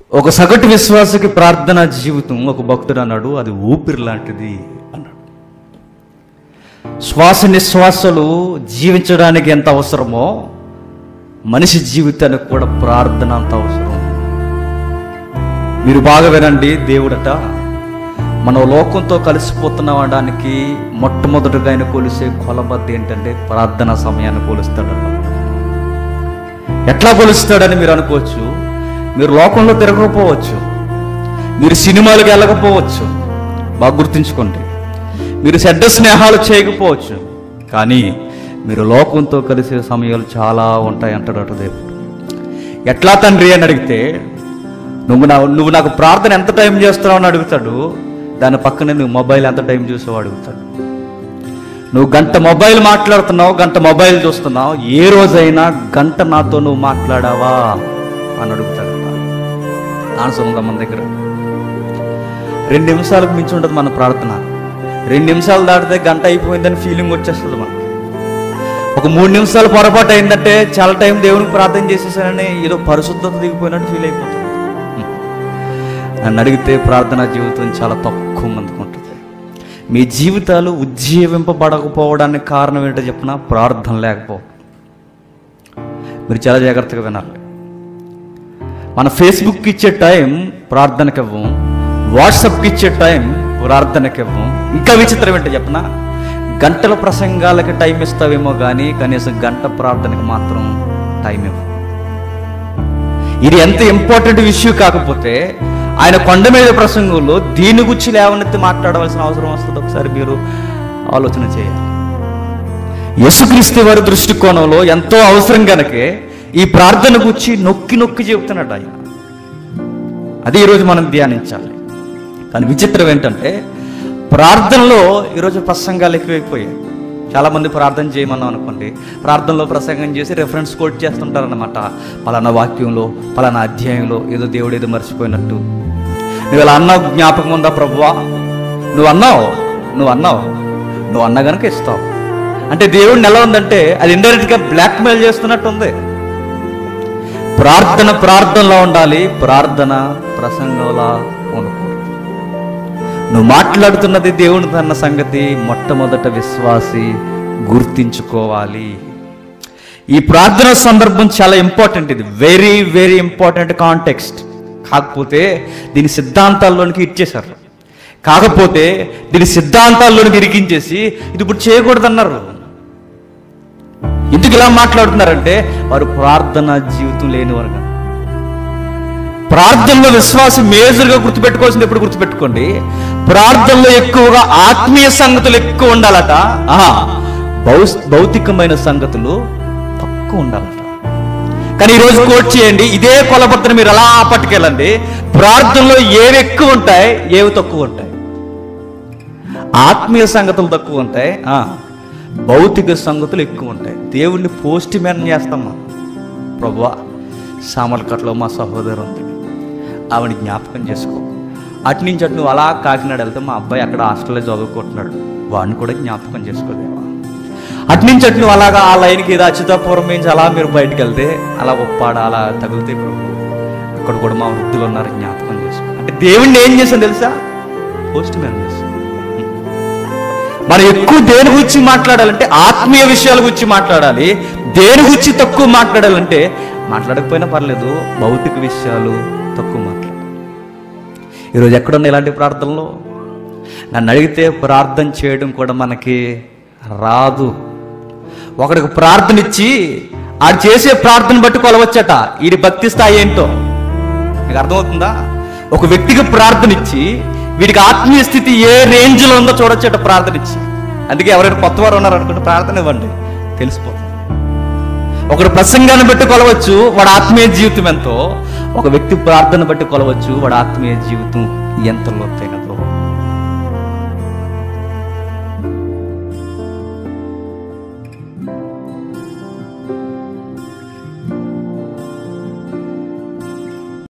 ఒక సగటు విశ్వాసకి ప్రార్థనా జీవితం ఒక భక్తుడు అన్నాడు అది ఊపిరి లాంటిది అన్నాడు శ్వాస నిశ్వాసలు జీవించడానికి ఎంత అవసరమో మనిషి జీవితానికి కూడా ప్రార్థన అంత అవసరం మీరు బాగా వినండి దేవుడట మనం లోకంతో కలిసిపోతున్నాం అనడానికి మొట్టమొదటిగా ఆయన కొలిసే కొలబద్ద ఏంటంటే ప్రార్థనా సమయాన్ని కొలుస్తాడట ఎట్లా కొలుస్తాడని మీరు అనుకోవచ్చు మీరు లోకంలో తిరగకపోవచ్చు మీరు సినిమాలకు వెళ్ళకపోవచ్చు బాగా గుర్తుంచుకోండి మీరు చెడ్డ స్నేహాలు చేయకపోవచ్చు కానీ మీరు లోకంతో కలిసే సమయాలు చాలా ఉంటాయి అంటాడట దేవుడు ఎట్లా తండ్రి అని అడిగితే నువ్వు నా నువ్వు నాకు ప్రార్థన ఎంత టైం చేస్తున్నావు అని అడుగుతాడు దాని పక్కనే నువ్వు మొబైల్ ఎంత టైం చూసావు అడుగుతాడు నువ్వు గంట మొబైల్ మాట్లాడుతున్నావు గంట మొబైల్ చూస్తున్నావు ఏ రోజైనా గంట నాతో నువ్వు మాట్లాడావా అని అడుగుతాడు ఆన్సర్ ఉందా మన దగ్గర రెండు నిమిషాలకు మించి ఉంటుంది మన ప్రార్థన రెండు నిమిషాలు దాటితే గంట అయిపోయిందని ఫీలింగ్ వచ్చేస్తుంది మనకి ఒక మూడు నిమిషాలు పొరపాటు అయిందంటే చాలా టైం దేవునికి ప్రార్థన చేసేసానని ఏదో పరిశుద్ధత దిగిపోయినట్టు ఫీల్ అయిపోతుంది నన్ను అడిగితే ప్రార్థనా జీవితం చాలా తక్కువ మందికి ఉంటుంది మీ జీవితాలు ఉజ్జీవింపబడకపోవడానికి కారణం ఏంటో చెప్పిన ప్రార్థన లేకపోవడం మీరు చాలా జాగ్రత్తగా వినాలి మన ఫేస్బుక్కి ఇచ్చే టైం ప్రార్థనకి ఇవ్వం వాట్సాప్కి ఇచ్చే టైం ప్రార్థనకి ఇవ్వం ఇంకా విచిత్రం ఏంటో చెప్పనా గంటల ప్రసంగాలకి టైం ఇస్తావేమో కానీ కనీసం గంట ప్రార్థనకి మాత్రం టైం ఇవ్వం ఇది ఎంత ఇంపార్టెంట్ ఇష్యూ కాకపోతే ఆయన కొండ మీద ప్రసంగంలో దీని గురించి లేవనెత్తి మాట్లాడవలసిన అవసరం వస్తుంది ఒకసారి మీరు ఆలోచన చేయాలి యేసుక్రీస్తు వారి దృష్టికోణంలో ఎంతో అవసరం గనకే ఈ ప్రార్థన గురించి నొక్కి నొక్కి చెబుతున్నాడు ఆయన అది ఈరోజు మనం ధ్యానించాలి కానీ విచిత్రం ఏంటంటే ప్రార్థనలో ఈరోజు ప్రసంగాలు ఎక్కువైపోయాయి చాలా మంది ప్రార్థన చేయమన్నాం అనుకోండి ప్రార్థనలో ప్రసంగం చేసి రెఫరెన్స్ కోట్ చేస్తుంటారన్నమాట పలానా వాక్యంలో పలానా అధ్యాయంలో ఏదో దేవుడు ఏదో మర్చిపోయినట్టు నువ్వు ఇలా అన్నావు జ్ఞాపకం ఉందా ప్రభువా నువ్వు అన్నావు నువ్వు అన్నావు నువ్వు అన్నా గనక ఇస్తావు అంటే దేవుడిని ఎలా ఉందంటే అది ఇండైరెక్ట్ గా బ్లాక్మెయిల్ చేస్తున్నట్టు ఉంది ప్రార్థన ప్రార్థనలో ఉండాలి ప్రార్థన ప్రసంగంలా ఉండకూడదు నువ్వు మాట్లాడుతున్నది దేవుని అన్న సంగతి మొట్టమొదట విశ్వాసి గుర్తించుకోవాలి ఈ ప్రార్థన సందర్భం చాలా ఇంపార్టెంట్ ఇది వెరీ వెరీ ఇంపార్టెంట్ కాంటెక్స్ట్ కాకపోతే దీని సిద్ధాంతాల్లోనికి ఇచ్చేశారు కాకపోతే దీని సిద్ధాంతాల్లోనికి ఇరికించేసి ఇది ఇప్పుడు చేయకూడదన్నారు ఎందుకు ఇలా మాట్లాడుతున్నారంటే వారు ప్రార్థన జీవితం లేనివారు కనుక. ప్రార్థనలో విశ్వాసం మేజర్గా గుర్తుపెట్టుకోవాల్సింది ఎప్పుడు గుర్తుపెట్టుకోండి ప్రార్థనలో ఎక్కువగా ఆత్మీయ సంగతులు ఎక్కువ ఉండాలట ఆహా, భౌస్- భౌతికమైన సంగతులు తక్కువ ఉండాలట కానీ ఈ రోజు కోట్ చేయండి ఇదే కొలబద్దను మీరు అలా పట్టుకెళ్ళండి ప్రార్థనలో ఏవి ఎక్కువ ఉంటాయి ఏవి తక్కువ ఉంటాయి ఆత్మీయ సంగతులు తక్కువ ఉంటాయి ఆ, భౌతిక సంగతులు ఎక్కువ ఉంటాయి దేవుణ్ణి పోస్ట్ మ్యాన్ చేస్తాం మనం ప్రభువా సామర్కట్లో మా సహోదరు ఉంది ఆవిడ జ్ఞాపకం చేసుకో అటు నుంచి అటు నువ్వు అలా కాకినాడ వెళ్తే మా అబ్బాయి అక్కడ హాస్టల్లో చదువుకుంటున్నాడు వాడిని కూడా జ్ఞాపకం చేసుకోలేవా అటు నుంచి అటు నువ్వు అలాగా ఆ లైన్కి ఏదో అచ్యుతాపురం నుంచి అలా మీరు బయటకు వెళ్తే అలా ఒప్పాడ అలా తగిలితే ప్రభు అక్కడ కూడా మా వృద్ధులు ఉన్నారు జ్ఞాపకం చేసుకో అంటే దేవుణ్ణి ఏం చేసాను తెలుసా పోస్ట్ మ్యాన్ చేసాను మనం ఎక్కువ దేని గురించి మాట్లాడాలంటే ఆత్మీయ విషయాల గురించి మాట్లాడాలి దేని గురించి తక్కువ మాట్లాడాలంటే మాట్లాడకపోయినా పర్లేదు భౌతిక విషయాలు తక్కువ మాట్లాడాలి ఈరోజు ఎక్కడున్న ఇలాంటి ప్రార్థనలు నన్ను అడిగితే ప్రార్థన చేయడం కూడా మనకి రాదు ఒకడికి ప్రార్థన ఇచ్చి ఆడు చేసే ప్రార్థన బట్టి కొలవచ్చట వీడి భక్తి స్థాయి ఏంటో మీకు అర్థమవుతుందా ఒక వ్యక్తికి ప్రార్థన ఇచ్చి వీడికి ఆత్మీయ స్థితి ఏ రేంజ్లో ఉందో చూడొచ్చట ప్రార్థన ఇచ్చి అందుకే ఎవరైనా కొత్త వారు ఉన్నారు అనుకుంటే ప్రార్థన ఇవ్వండి తెలిసిపోతుంది ఒకడు ప్రసంగాన్ని బట్టి కొలవచ్చు వాడు ఆత్మీయ జీవితం ఎంతో ఒక వ్యక్తి ప్రార్థన బట్టి కొలవచ్చు వాడు ఆత్మీయ జీవితం ఎంత లోతైన